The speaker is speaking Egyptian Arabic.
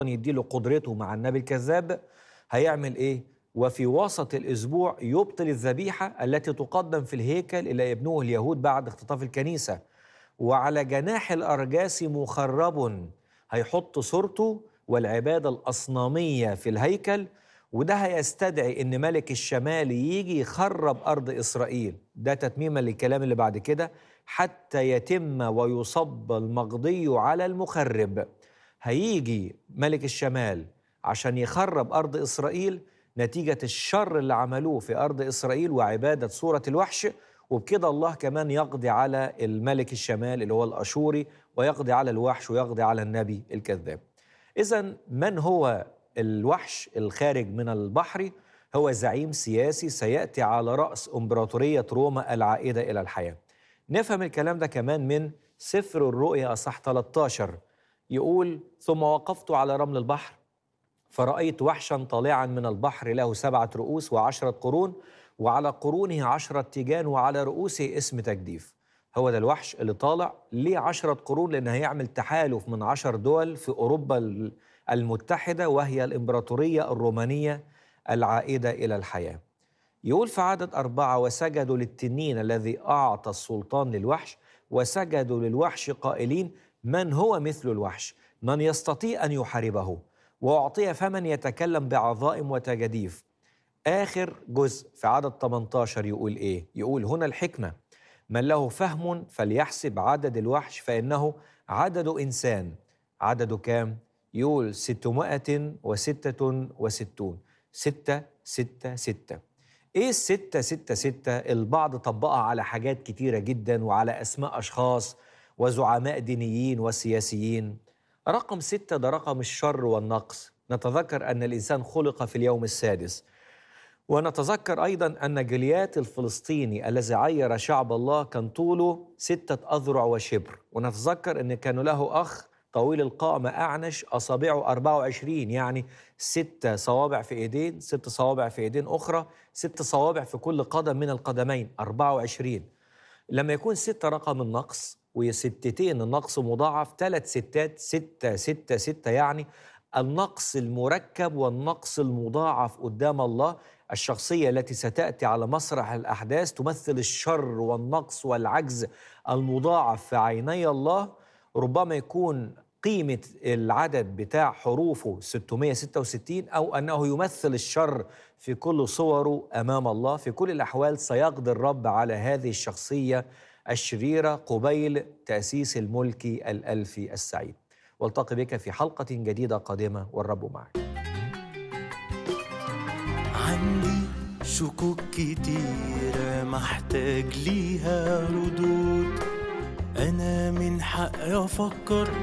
يديله قدرته مع النبي الكذاب هيعمل ايه؟ وفي وسط الاسبوع يبطل الذبيحه التي تقدم في الهيكل الى يبنوه اليهود بعد اختطاف الكنيسه وعلى جناح الارجاس مخرب هيحط صورته والعباده الاصناميه في الهيكل وده هيستدعي ان ملك الشمال يجي يخرب ارض اسرائيل ده تتميما للكلام اللي بعد كده حتى يتم ويصب المقضي على المخرب هيجي ملك الشمال عشان يخرب ارض اسرائيل نتيجه الشر اللي عملوه في ارض اسرائيل وعباده صوره الوحش وبكده الله كمان يقضي على الملك الشمال اللي هو الاشوري ويقضي على الوحش ويقضي على النبي الكذاب. اذا من هو الوحش الخارج من البحر؟ هو زعيم سياسي سياتي على راس امبراطوريه روما العائده الى الحياه. نفهم الكلام ده كمان من سفر الرؤيا اصح 13 يقول ثم وقفت على رمل البحر فرأيت وحشا طالعا من البحر له سبعة رؤوس وعشرة قرون وعلى قرونه عشرة تيجان وعلى رؤوسه اسم تجديف هو ده الوحش اللي طالع ليه عشرة قرون لأن هيعمل تحالف من عشر دول في أوروبا المتحدة وهي الإمبراطورية الرومانية العائدة إلى الحياة يقول في عدد أربعة وسجدوا للتنين الذي أعطى السلطان للوحش وسجدوا للوحش قائلين من هو مثل الوحش من يستطيع أن يحاربه وأعطي فمن يتكلم بعظائم وتجاديف آخر جزء في عدد 18 يقول إيه؟ يقول هنا الحكمة من له فهم فليحسب عدد الوحش فإنه عدد إنسان عدده كام؟ يقول 666 ستة ستة ستة إيه الستة ستة ستة؟ البعض طبقها على حاجات كتيرة جدا وعلى أسماء أشخاص وزعماء دينيين وسياسيين رقم ستة ده رقم الشر والنقص نتذكر أن الإنسان خلق في اليوم السادس ونتذكر أيضا أن جليات الفلسطيني الذي عير شعب الله كان طوله ستة أذرع وشبر ونتذكر أن كان له أخ طويل القامة أعنش أصابعه 24 يعني ستة صوابع في إيدين ست صوابع في إيدين أخرى ست صوابع في كل قدم من القدمين 24 لما يكون ستة رقم النقص وستتين النقص مضاعف ثلاث ستات ستة ستة ستة يعني النقص المركب والنقص المضاعف قدام الله الشخصية التي ستأتي على مسرح الأحداث تمثل الشر والنقص والعجز المضاعف في عيني الله ربما يكون قيمة العدد بتاع حروفه 666 أو أنه يمثل الشر في كل صوره أمام الله في كل الأحوال سيقضي الرب على هذه الشخصية الشريرة قبيل تأسيس الملك الألفي السعيد والتقي بك في حلقة جديدة قادمة والرب معك عندي شكوك كتيرة محتاج ليها ردود أنا من حقي أفكر